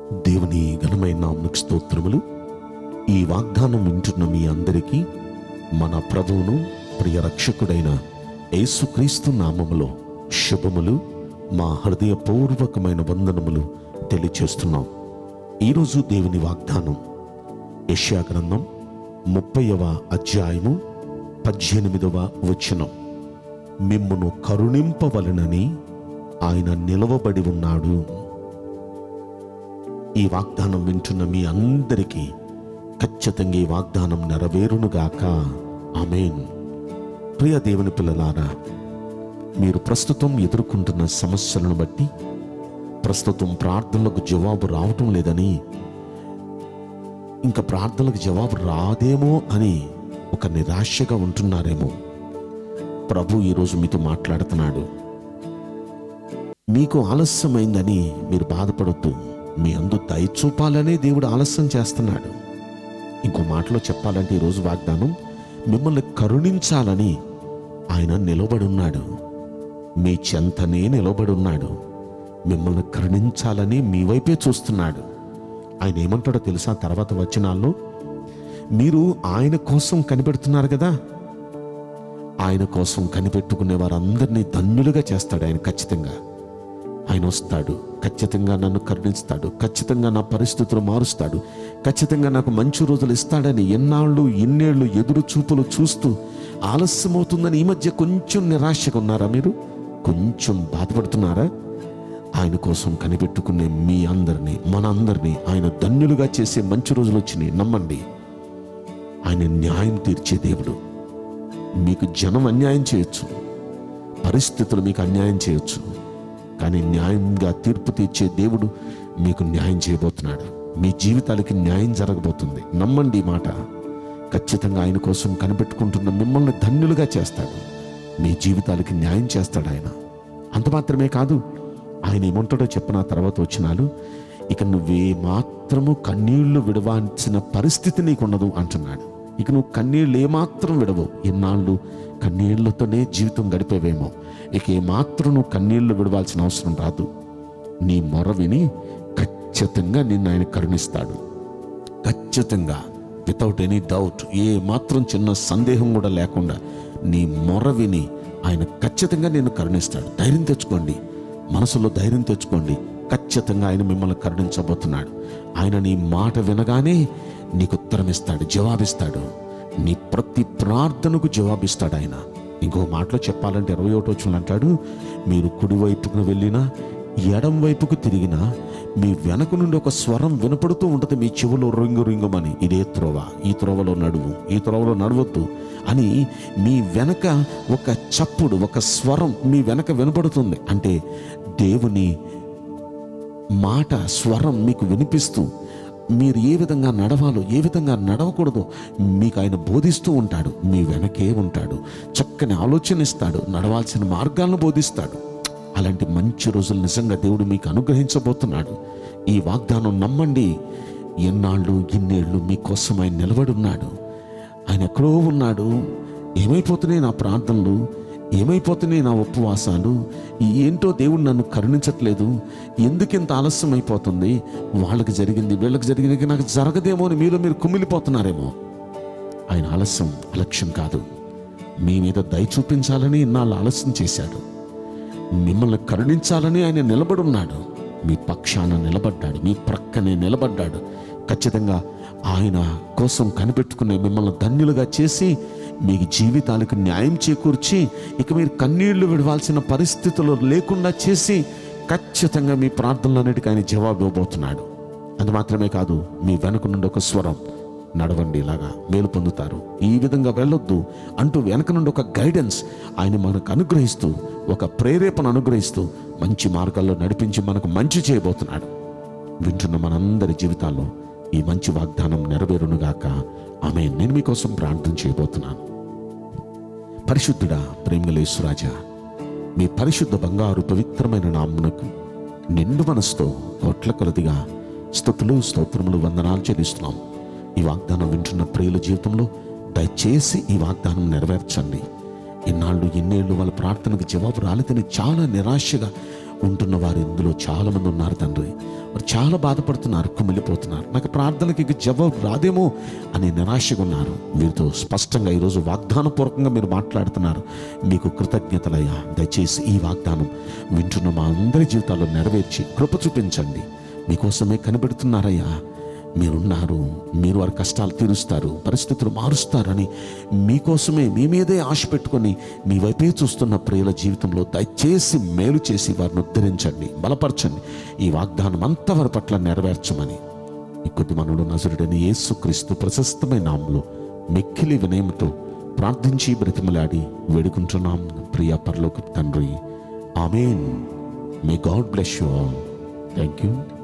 దేవుని ఘనమైన నామకు స్తోత్రములు ఈ వాగ్దానం వింటున్న మీ అందరికీ మన ప్రభువును ప్రియ రక్షకుడైన యేసుక్రీస్తు నామములో శుభములు మా హృదయపూర్వకమైన వందనములు తెలియచేస్తున్నాం ఈరోజు దేవుని వాగ్దానం యెషయా గ్రంథం ముప్పైవ అధ్యాయము పద్దెనిమిదవ వచనం మిమ్మును కరుణింపవలనని ఆయన నిలవబడి ఉన్నాడు ఈ వాగ్దానం వింటున్న మీ అందరికీ ఖచ్చితంగా ఈ వాగ్దానం నెరవేరునుగాక ఆమెన్ ప్రియ దేవుని పిల్లలారా మీరు ప్రస్తుతం ఎదుర్కొంటున్న సమస్యలను బట్టి ప్రస్తుతం ప్రార్థనలకు జవాబు రావటం లేదని ఇంకా ప్రార్థనలకు జవాబు రాదేమో అని ఒక నిరాశగా ఉంటున్నారేమో ప్రభు ఈరోజు మీతో మాట్లాడుతున్నాడు మీకు ఆలస్యమైందని మీరు బాధపడొద్దు మీ అందు దయ చూపాలనే దేవుడు ఆలస్యం చేస్తున్నాడు ఇంకో మాటలో చెప్పాలంటే ఈరోజు వాగ్దానం మిమ్మల్ని కరుణించాలని ఆయన నిలబడి ఉన్నాడు మీ చెంతనే నిలబడి ఉన్నాడు మిమ్మల్ని కరుణించాలని మీ వైపే చూస్తున్నాడు ఆయన ఏమంటాడో తెలుసా తర్వాత వచనాల్లో మీరు ఆయన కోసం కనిపెడుతున్నారు కదా ఆయన కోసం కనిపెట్టుకునే వారందరినీ ధన్యులుగా చేస్తాడు ఆయన ఖచ్చితంగా ఆయన వస్తాడు ఖచ్చితంగా నన్ను కరుణిస్తాడు ఖచ్చితంగా నా పరిస్థితులు మారుస్తాడు ఖచ్చితంగా నాకు మంచి రోజులు ఇస్తాడని ఎన్నాళ్ళు ఎన్నేళ్ళు ఎదురు చూపులు చూస్తూ ఆలస్యమవుతుందని ఈ మధ్య కొంచెం నిరాశగా ఉన్నారా మీరు కొంచెం బాధపడుతున్నారా ఆయన కోసం కనిపెట్టుకునే మీ అందరినీ మన అందరినీ ఆయన ధన్యులుగా చేసే మంచి రోజులు వచ్చినాయి నమ్మండి ఆయన న్యాయం తీర్చే దేవుడు మీకు జనం అన్యాయం చేయొచ్చు పరిస్థితులు మీకు అన్యాయం చేయొచ్చు కానీ న్యాయంగా తీర్పు తీర్చే దేవుడు మీకు న్యాయం చేయబోతున్నాడు మీ జీవితాలకి న్యాయం జరగబోతుంది నమ్మండి ఈ మాట ఖచ్చితంగా ఆయన కోసం కనిపెట్టుకుంటున్న మిమ్మల్ని ధన్యులుగా చేస్తాడు మీ జీవితాలకి న్యాయం చేస్తాడు ఆయన అంత మాత్రమే కాదు ఆయన ఏమంటాడో చెప్పిన తర్వాత వచ్చినాలు ఇక నువ్వే మాత్రము కన్నీళ్లు విడవాల్సిన పరిస్థితి నీకున్నదు అంటున్నాడు ఇక నువ్వు కన్నీళ్ళు ఏమాత్రం విడవు ఎన్నాళ్ళు కన్నీళ్లతోనే జీవితం గడిపేవేమో ఇక ఏమాత్రం నువ్వు కన్నీళ్లు విడవాల్సిన అవసరం రాదు నీ మొర విని ఖచ్చితంగా నిన్ను ఆయన కరుణిస్తాడు ఖచ్చితంగా వితౌట్ ఎనీ డౌట్ ఏ మాత్రం చిన్న సందేహం కూడా లేకుండా నీ మొర విని ఆయన ఖచ్చితంగా నిన్ను కరుణిస్తాడు ధైర్యం తెచ్చుకోండి మనసులో ధైర్యం తెచ్చుకోండి ఖచ్చితంగా ఆయన మిమ్మల్ని కరుణించబోతున్నాడు ఆయన నీ మాట వినగానే నీకు ఉత్తరం ఇస్తాడు జవాబిస్తాడు నీ ప్రతి ప్రార్థనకు జవాబిస్తాడు ఆయన ఇంకో మాటలో చెప్పాలంటే ఇరవై ఒకటి వచ్చిన అంటాడు మీరు కుడివైపుకు వెళ్ళినా ఎడం వైపుకు తిరిగినా మీ వెనక నుండి ఒక స్వరం వినపడుతూ ఉంటుంది మీ చెవులో రింగు రింగుమని ఇదే త్రోవ ఈ త్రోవలో నడువు ఈ త్రోవలో నడవద్దు అని మీ వెనక ఒక చప్పుడు ఒక స్వరం మీ వెనక వినపడుతుంది అంటే దేవుని మాట స్వరం మీకు వినిపిస్తూ మీరు ఏ విధంగా నడవాలో ఏ విధంగా నడవకూడదో మీకు ఆయన బోధిస్తూ ఉంటాడు మీ వెనకే ఉంటాడు చక్కని ఆలోచన ఇస్తాడు నడవాల్సిన మార్గాలను బోధిస్తాడు అలాంటి మంచి రోజులు నిజంగా దేవుడు మీకు అనుగ్రహించబోతున్నాడు ఈ వాగ్దానం నమ్మండి ఎన్నాళ్ళు ఇన్నేళ్ళు మీకోసం ఆయన నిలబడి ఉన్నాడు ఆయన ఎక్కడో ఉన్నాడు ఏమైపోతున్నాయి నా ప్రార్థనలు ఏమైపోతున్నాయి నా ఉపవాసాలు ఏంటో దేవుడు నన్ను కరుణించట్లేదు ఎందుకు ఇంత ఆలస్యం అయిపోతుంది వాళ్ళకి జరిగింది వీళ్ళకి జరిగింది ఇక నాకు జరగదేమో అని మీలో మీరు కుమిలిపోతున్నారేమో ఆయన ఆలస్యం అలక్ష్యం కాదు మీ మీద దయ చూపించాలని ఇన్నాళ్ళు ఆలస్యం చేశాడు మిమ్మల్ని కరుణించాలని ఆయన నిలబడున్నాడు మీ పక్షాన నిలబడ్డాడు మీ ప్రక్కనే నిలబడ్డాడు ఖచ్చితంగా ఆయన కోసం కనిపెట్టుకునే మిమ్మల్ని ధన్యులుగా చేసి మీ జీవితాలకు న్యాయం చేకూర్చి ఇక మీరు కన్నీళ్లు విడవాల్సిన పరిస్థితులు లేకుండా చేసి ఖచ్చితంగా మీ ప్రార్థనలన్నిటికీ ఆయన జవాబు ఇవ్వబోతున్నాడు అది మాత్రమే కాదు మీ వెనుక నుండి ఒక స్వరం నడవండి ఇలాగా మేలు పొందుతారు ఈ విధంగా వెళ్ళొద్దు అంటూ వెనక నుండి ఒక గైడెన్స్ ఆయన మనకు అనుగ్రహిస్తూ ఒక ప్రేరేపణ అనుగ్రహిస్తూ మంచి మార్గాల్లో నడిపించి మనకు మంచి చేయబోతున్నాడు వింటున్న మనందరి జీవితాల్లో ఈ మంచి వాగ్దానం నెరవేరునుగాక ఆమె నేను మీకోసం ప్రార్థన చేయబోతున్నాను పరిశుద్ధుడా ప్రేమలేశ్వరాజా మీ పరిశుద్ధ బంగారు పవిత్రమైన నామునకు నిండు మనసుతో కోట్ల కొలదిగా స్థుతులు స్తోత్రములు వందనాలు చెల్లిస్తున్నాం ఈ వాగ్దానం వింటున్న ప్రియుల జీవితంలో దయచేసి ఈ వాగ్దానం నెరవేర్చండి ఇన్నాళ్ళు ఎన్నేళ్ళు వాళ్ళ ప్రార్థనకు జవాబు రాలేదని చాలా నిరాశగా ఉంటున్న వారు ఇందులో చాలా మంది ఉన్నారు తండ్రి వారు చాలా బాధపడుతున్నారు కుమిలిపోతున్నారు నాకు ప్రార్థనకి ఇక జవాబు రాదేమో అని నిరాశగా ఉన్నారు వీరితో స్పష్టంగా ఈరోజు వాగ్దానపూర్వకంగా మీరు మాట్లాడుతున్నారు మీకు కృతజ్ఞతలయ్యా దయచేసి ఈ వాగ్దానం వింటున్న మా అందరి జీవితాల్లో నెరవేర్చి కృప చూపించండి మీకోసమే కనిపెడుతున్నారయ్యా మీరున్నారు మీరు వారి కష్టాలు తీరుస్తారు పరిస్థితులు మారుస్తారని మీకోసమే మీ మీదే ఆశ పెట్టుకొని మీ వైపే చూస్తున్న ప్రియుల జీవితంలో దయచేసి మేలు చేసి వారిని ఉద్ధరించండి బలపరచండి ఈ వాగ్దానం అంతా వారి పట్ల నెరవేర్చమని ఈ కొద్ది మనుడు నజరుడని యేసుక్రీస్తు ప్రశస్తమైన నామంలో మిక్కిలి వినయముతో ప్రార్థించి బ్రతిమలాడి వేడుకుంటున్నాం ప్రియ పరలోక తండ్రి amen may God bless you all thank you